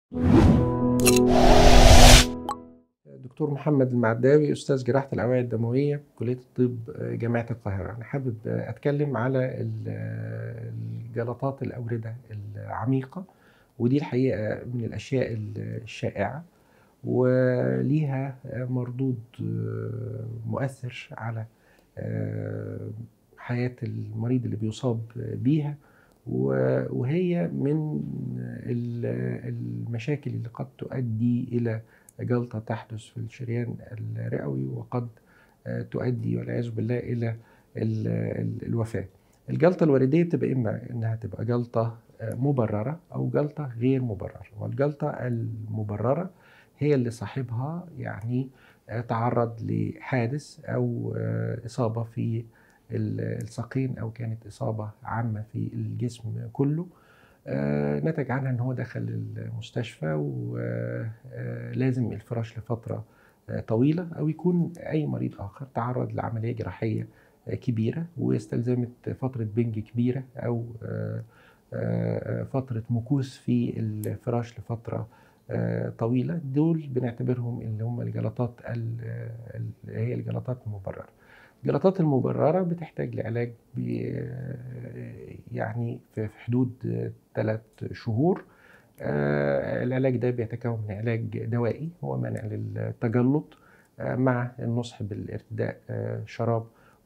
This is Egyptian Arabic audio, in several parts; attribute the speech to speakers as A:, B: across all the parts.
A: دكتور محمد المعداوي استاذ جراحه الاوعيه الدمويه كليه الطب جامعه القاهره انا حابب اتكلم على الجلطات الاورده العميقه ودي الحقيقه من الاشياء الشائعه وليها مردود مؤثر على حياه المريض اللي بيصاب بيها وهي من المشاكل اللي قد تؤدي الى جلطة تحدث في الشريان الرئوي وقد تؤدي والعياذ بالله إلى الوفاة. الجلطة الوردية بتبقى إما إنها تبقى جلطة مبررة أو جلطة غير مبررة، والجلطة المبررة هي اللي صاحبها يعني تعرض لحادث أو إصابة في الساقين أو كانت إصابة عامة في الجسم كله. نتج عنها ان هو دخل المستشفى ولازم الفراش لفتره طويله او يكون اي مريض اخر تعرض لعمليه جراحيه كبيره واستلزمت فتره بنج كبيره او فتره مكوث في الفراش لفتره طويله دول بنعتبرهم اللي هم الجلطات اللي هي الجلطات المبرره الجلطات المبررة بتحتاج لعلاج يعني في حدود ثلاث شهور العلاج ده بيتكون من علاج دوائي هو مانع للتجلط مع النصح بالارتداء شراب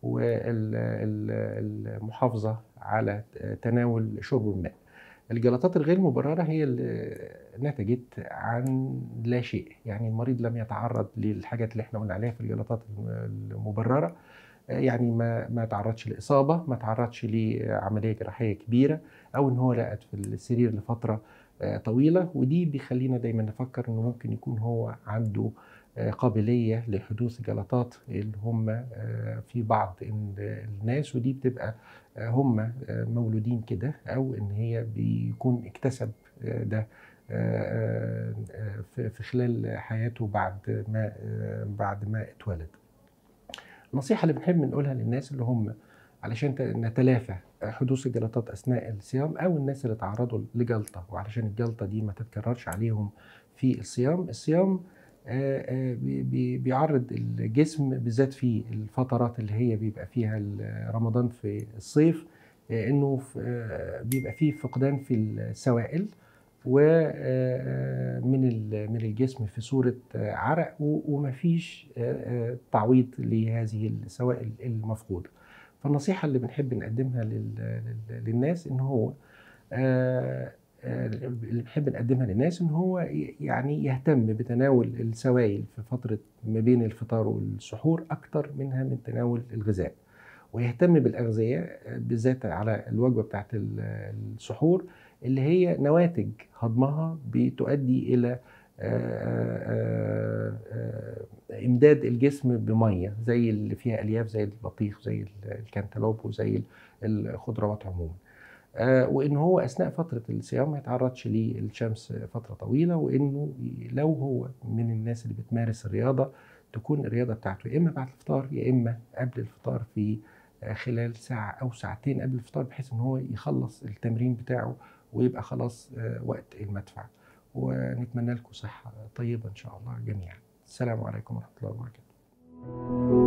A: والمحافظة على تناول شرب الماء الجلطات الغير مبررة هي اللي نتجت عن لا شيء يعني المريض لم يتعرض للحاجات اللي احنا قلنا عليها في الجلطات المبررة يعني ما ما تعرضش لاصابه ما تعرضش لعمليه جراحيه كبيره او ان هو لقت في السرير لفتره طويله ودي بيخلينا دايما نفكر انه ممكن يكون هو عنده قابليه لحدوث جلطات اللي هم في بعض الناس ودي بتبقى هم مولودين كده او ان هي بيكون اكتسب ده في خلال حياته بعد ما بعد ما اتولد. النصيحة اللي بنحب نقولها للناس اللي هم علشان نتلافى حدوث الجلطات أثناء الصيام أو الناس اللي تعرضوا لجلطة وعلشان الجلطة دي ما تتكررش عليهم في الصيام الصيام بيعرض الجسم بالذات في الفترات اللي هي بيبقى فيها رمضان في الصيف انه بيبقى فيه فقدان في السوائل ومن من الجسم في صوره عرق ومفيش تعويض لهذه السوائل المفقوده فالنصيحه اللي بنحب نقدمها للناس ان هو اللي بنحب نقدمها للناس ان هو يعني يهتم بتناول السوائل في فتره ما بين الفطار والسحور اكتر منها من تناول الغذاء ويهتم بالاغذيه بالذات على الوجبه بتاعت السحور اللي هي نواتج هضمها بتؤدي الى امداد الجسم بميه زي اللي فيها الياف زي البطيخ زي الكنتالوب وزي الخضروات عموما وان هو اثناء فتره الصيام ما يتعرضش للشمس فتره طويله وانه لو هو من الناس اللي بتمارس الرياضه تكون الرياضه بتاعته يا اما بعد الفطار يا اما قبل الفطار في خلال ساعه او ساعتين قبل الفطار بحيث ان هو يخلص التمرين بتاعه ويبقى خلاص وقت المدفع ونتمنى لكم صحة طيبة إن شاء الله جميعا السلام عليكم ورحمة الله وبركاته